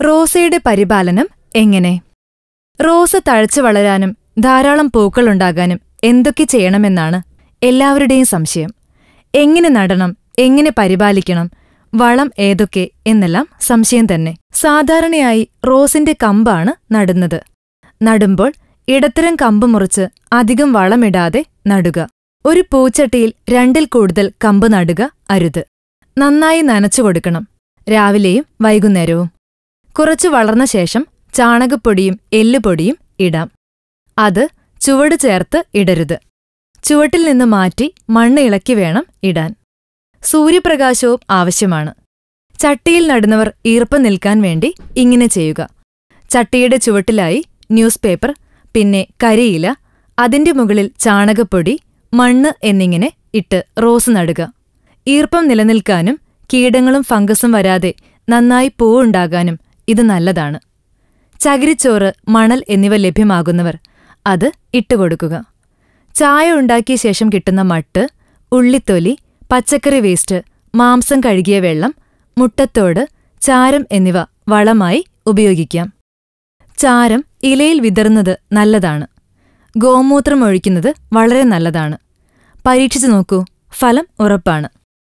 റോസയുടെ പരിപാലനം എങ്ങനെ റോസ തഴച്ചു വളരാനും ധാരാളം പൂക്കളുണ്ടാകാനും എന്തൊക്കെ ചെയ്യണമെന്നാണ് എല്ലാവരുടെയും സംശയം എങ്ങനെ നടണം എങ്ങനെ പരിപാലിക്കണം വളം ഏതൊക്കെ എന്നെല്ലാം സംശയം തന്നെ സാധാരണയായി റോസിന്റെ കമ്പാണ് നടുന്നത് നടുമ്പോൾ ഇടത്തരം കമ്പ് മുറിച്ച് അധികം വളമിടാതെ നടുക ഒരു പൂച്ചട്ടിയിൽ രണ്ടിൽ കൂടുതൽ കമ്പ് നടുക അരുത് നന്നായി നനച്ചു കൊടുക്കണം രാവിലെയും വൈകുന്നേരവും കുറച്ചു വളർന്ന ശേഷം ചാണകപ്പൊടിയും എല്ലുപൊടിയും ഇടാം അത് ചുവട് ചേർത്ത് ഇടരുത് ചുവട്ടിൽ നിന്ന് മാറ്റി മണ്ണ് ഇളക്കി വേണം ഇടാൻ സൂര്യപ്രകാശവും ആവശ്യമാണ് ചട്ടിയിൽ നടുന്നവർ ഈർപ്പം നിൽക്കാൻ വേണ്ടി ഇങ്ങനെ ചെയ്യുക ചട്ടിയുടെ ചുവട്ടിലായി ന്യൂസ് പേപ്പർ പിന്നെ കരിയില അതിന്റെ മുകളിൽ ചാണകപ്പൊടി മണ്ണ് എന്നിങ്ങനെ ഇട്ട് റോസ് നടുക ഈർപ്പം നിലനിൽക്കാനും കീടങ്ങളും ഫംഗസും വരാതെ നന്നായി പൂവുണ്ടാകാനും ഇത് നല്ലതാണ് ചകിരിച്ചോറ് മണൽ എന്നിവ ലഭ്യമാകുന്നവർ അത് ഇട്ടുകൊടുക്കുക ചായ ഉണ്ടാക്കിയ ശേഷം കിട്ടുന്ന മട്ട് ഉള്ളിത്തൊലി പച്ചക്കറി വേസ്റ്റ് മാംസം കഴുകിയ വെള്ളം മുട്ടത്തോട് ചാരം എന്നിവ വളമായി ഉപയോഗിക്കാം ചാരം ഇലയിൽ വിതറുന്നത് നല്ലതാണ് ഗോമൂത്രം ഒഴിക്കുന്നത് വളരെ നല്ലതാണ് പരീക്ഷിച്ചു നോക്കൂ ഫലം ഉറപ്പാണ്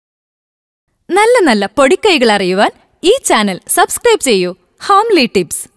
നല്ല നല്ല പൊടിക്കൈകൾ അറിയുവാൻ ഈ ചാനൽ സബ്സ്ക്രൈബ് ചെയ്യൂ ഹോംലി ടിപ്സ്